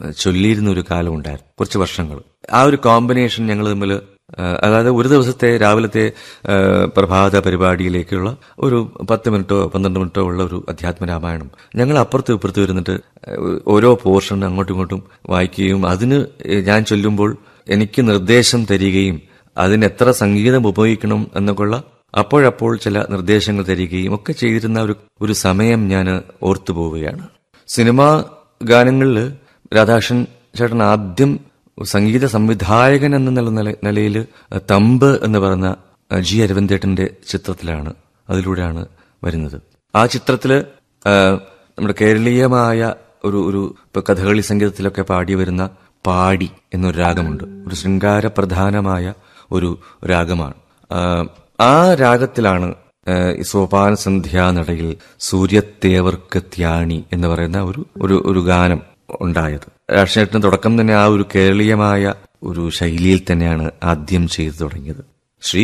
ചൊല്ലിയിരുന്ന ഒരു കാലം ഉണ്ടായിരുന്നു കുറച്ച് വർഷങ്ങൾ ആ ഒരു കോമ്പിനേഷൻ ഞങ്ങൾ തമ്മിൽ അതായത് ഒരു ദിവസത്തെ രാവിലത്തെ ആ, പ്രഭാത പരിപാടിയിലേക്കുള്ള ഒരു പത്ത് മിനിറ്റോ പന്ത്രണ്ട് മിനിറ്റോ ഉള്ള ഒരു അധ്യാത്മ രാമായണം ഞങ്ങൾ അപ്പുറത്ത് ഇപ്പുറത്ത് വരുന്നിട്ട് ഓരോ പോർഷൻ അങ്ങോട്ടും ഇങ്ങോട്ടും വായിക്കുകയും അതിന് ഞാൻ ചൊല്ലുമ്പോൾ എനിക്ക് നിർദ്ദേശം തരികയും അതിന് എത്ര സംഗീതം ഉപയോഗിക്കണം എന്നൊക്കെയുള്ള അപ്പോഴപ്പോൾ ചില നിർദ്ദേശങ്ങൾ തരികയും ഒക്കെ ചെയ്തിരുന്ന ഒരു ഒരു സമയം ഞാൻ ഓർത്തു പോവുകയാണ് സിനിമാ ഗാനങ്ങളിൽ രാധാകൃഷ്ണൻ ചേട്ടൻ ആദ്യം സംഗീത സംവിധായകൻ എന്ന നില നില- നിലയിൽ തമ്പ് എന്ന് പറയുന്ന ജി അരവിന്ദേട്ടന്റെ ചിത്രത്തിലാണ് അതിലൂടെയാണ് വരുന്നത് ആ ചിത്രത്തില് ആ, നമ്മുടെ കേരളീയമായ ഒരു ഒരു ഇപ്പൊ കഥകളി സംഗീതത്തിലൊക്കെ പാടി വരുന്ന പാടി എന്നൊരു രാഗമുണ്ട് ഒരു ശൃംഗാരപ്രധാനമായ ഒരു രാഗമാണ് ആ, ആ രാഗത്തിലാണ് ആ, ഈ സോപാന സന്ധ്യാനടയിൽ സൂര്യത്തേവർക്ക് ത്യാണി എന്ന് പറയുന്ന ഒരു ഒരു ഒരു ഗാനം ഉണ്ടായത് രാഷ്ട്രീയത്തിന് തുടക്കം തന്നെ ആ ഒരു കേരളീയമായ ഒരു ശൈലിയിൽ തന്നെയാണ് ആദ്യം ചെയ്തു തുടങ്ങിയത്